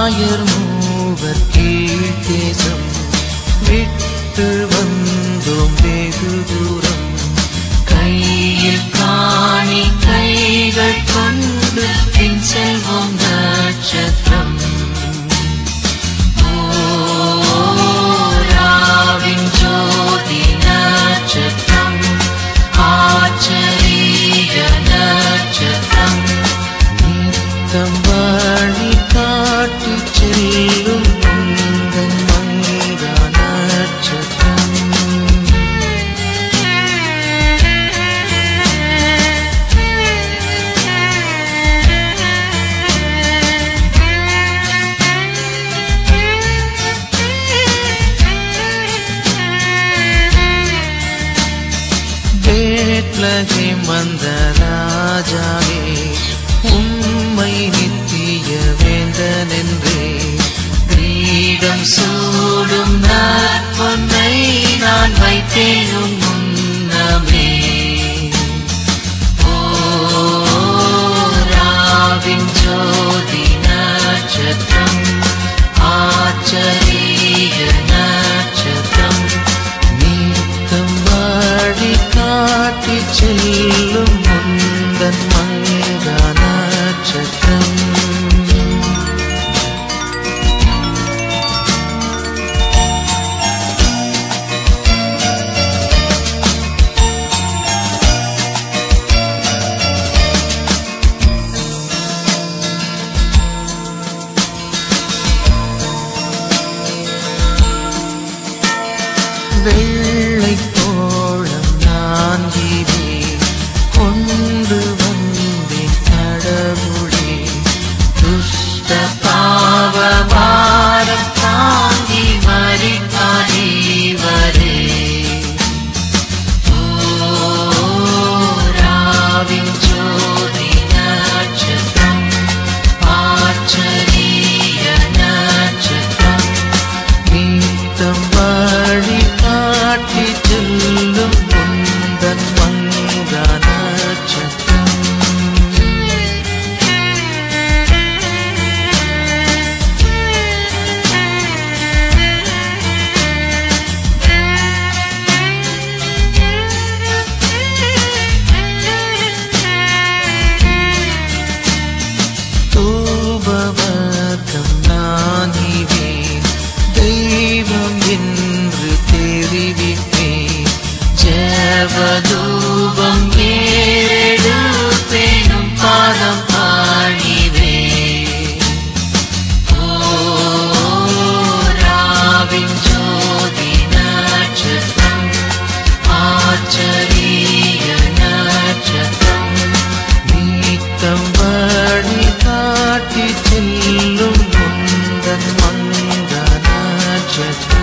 ஆயர் மூவர் கீழ்த்தேசம் விட்டு வந்தோம் வெகு தூரம் கையில் காணி கைகள் கொண்டு பின் செல்வோம் நட்சத்திரம் ஓராவின் ஜோதி நட்சத்திரம் ஆச்சரிய நட்சத்திரம் நித்தம் வழி காட்டி செல்லும் உந்தன் மங்கா நட்சத்திரம் வேட்லகை மந்த ராஜாவே உம்மை நித்திய வேந்தனென்றே கிரீடம் சூடும் நற்பொன்னை நான் வைத்தேன் உன் முன்னமே ஓராவின் ஜோதி நட்சத்திரம் ஆச்சரிய நட்சத்திரம் நீத்தம் வழி காட்டி செல்லும் முந்தன் மங்கா நட்சத்திரம் வெள்ளை தோழம் நான் இவே கொண்டு வந்தேன் கடவுளே துஷ்ட பாவ பாரம் தாங்கி மறித்தானீவரே ஓராவின் ஜோதி நட்சத்திரம் ஆச்சரிய நட்சத்திரம் நீத்தம் வழி காட்டி செல்லும் முந்தன் மங்கா நட்சத்திரம் தூபவர்க்கம் நானிவேன் தெய்வம் என்று தெரிவிப்பேன் ஜெபதூபம் ஏறெடுப்பேனும் பாதம் பாணிவேன் ஓராவின் ஜோதி நட்சத்திரம் ஆச்சரிய நட்சத்திரம் நீத்தம் வழி காட்டி செல்லும் முந்தன் மங்கா நட்சத்திரம்